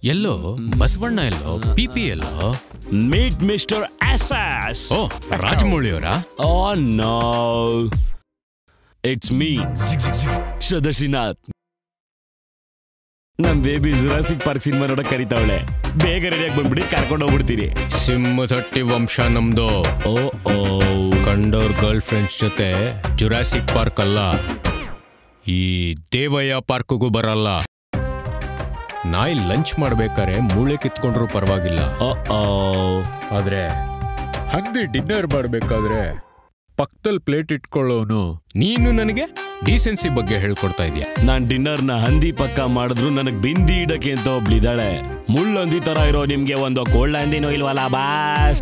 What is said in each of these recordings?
ಎಲ್ಲೋ ಬಸವಣ್ಣ ಎಲ್ಲೋ P P ಎಲ್ಲೋ meet mister S O ರಾಜಮೌಳಿಯವರ ಓ ನೋ ಇಟ್ಸ್ ಮೀ ಶ್ರದರ್ಶಿನಾಥ್ ನಮ್ ಬೇಬಿ ಜುರಾಸಿಕ್ ಪಾರ್ಕ್ ಸಿನಿಮಾ ನೋಡಕ್ ಕರಿತಾವಳೆ ಬೇಗ ರೆಡಿಯಾಗಿ ಬಂದ್ಬಿಡಿ ಕರ್ಕೊಂಡು ಹೋಗ್ಬಿಡ್ತೀನಿ ಸಿಂಹದಟ್ಟಿ ವಂಶ ನಮ್ದು ಓ ಓ ಕಂಡೋರ್ ಗರ್ಲ್ ಫ್ರೆಂಡ್ಸ್ ಜೊತೆ ಜುರಾಸಿಕ್ ಪಾರ್ಕ್ ಅಲ್ಲ ಈ ದೇವಯ್ಯ ಪಾರ್ಕ್ಗೂ ಬರಲ್ಲ ನಾಯಿ ಲಂಚ್ ಮಾಡ್ಬೇಕಾರೆ ಮೂಳೆ ಕಿತ್ಕೊಂಡ್ರು ಪರವಾಗಿಲ್ಲ ಓ ಓ ಆದ್ರೆ ಹಂದಿ ಡಿನ್ನರ್ ಮಾಡ್ಬೇಕಾದ್ರೆ ಪಕ್ಕದಲ್ಲಿ ಪ್ಲೇಟ್ ಇಟ್ಕೊಳ್ಳೋನು ನೀನು ನನಗೆ ಡೀಸೆನ್ಸಿ ಬಗ್ಗೆ ಹೇಳ್ಕೊಡ್ತಾ ಇದೀಯ ನಾನ್ ಡಿನ್ನರ್ನ ಹಂದಿ ಪಕ್ಕ ಮಾಡಿದ್ರು ನನಗ್ ಬಿಂದಿ ಇಡಕ್ಕೆ ಅಂತ ಒಬ್ಳಿದಾಳೆ ಮುಳ್ಳೊಂದಿ ತರ ಇರೋ ನಿಮ್ಗೆ ಒಂದು ಕೋಲ್ಡ್ ಹಂದಿನೂ ಇಲ್ವಲ್ಲ ಬಾಸ್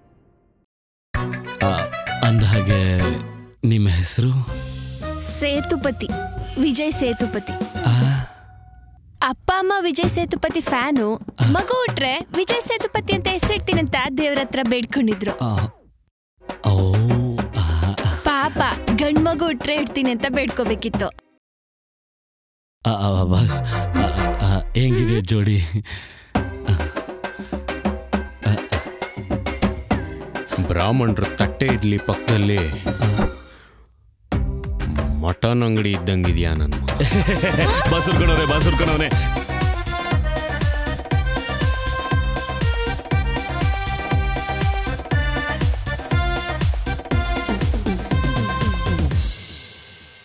ಅಂದ ಹಾಗೆ ನಿಮ್ಮ ಹೆಸರು ಸೇತುಪತಿ ವಿಜಯ್ ಸೇತುಪತಿ ಅಪ್ಪ ಅಮ್ಮ ವಿಜಯ್ ಸೇತುಪತಿ ಫ್ಯಾನು ಮಗು ಹುಟ್ರೆ ವಿಜಯ್ ಸೇತುಪತಿ ಅಂತ ಹೆಸರಿಡ್ತೀನಂತ ದೇವ್ರ ಹತ್ರ ಬೇಡ್ಕೊಂಡಿದ್ರು ಓ ಪಾಪ ಗಂಡ್ ಮಗು ಹುಟ್ರೆ ಇಡ್ತೀನಿ ಅಂತ ಬೇಡ್ಕೋಬೇಕಿತ್ತು ಬಾಸ್ ಹೆಂಗಿದೆ ಜೋಡಿ ಬ್ರಾಹ್ಮಣರ ತಟ್ಟೆ ಇಡ್ಲಿ ಪಕ್ಕದಲ್ಲಿ ಮಟನ್ ಅಂಗಡಿ ಇದ್ದಂಗಿದ್ಯಾ ನನ್ನ ಮಗ ಬಸುರ್ಕೊಂಡವ್ರೆ ಬಸುರ್ಕೊಂಡವ್ರೆ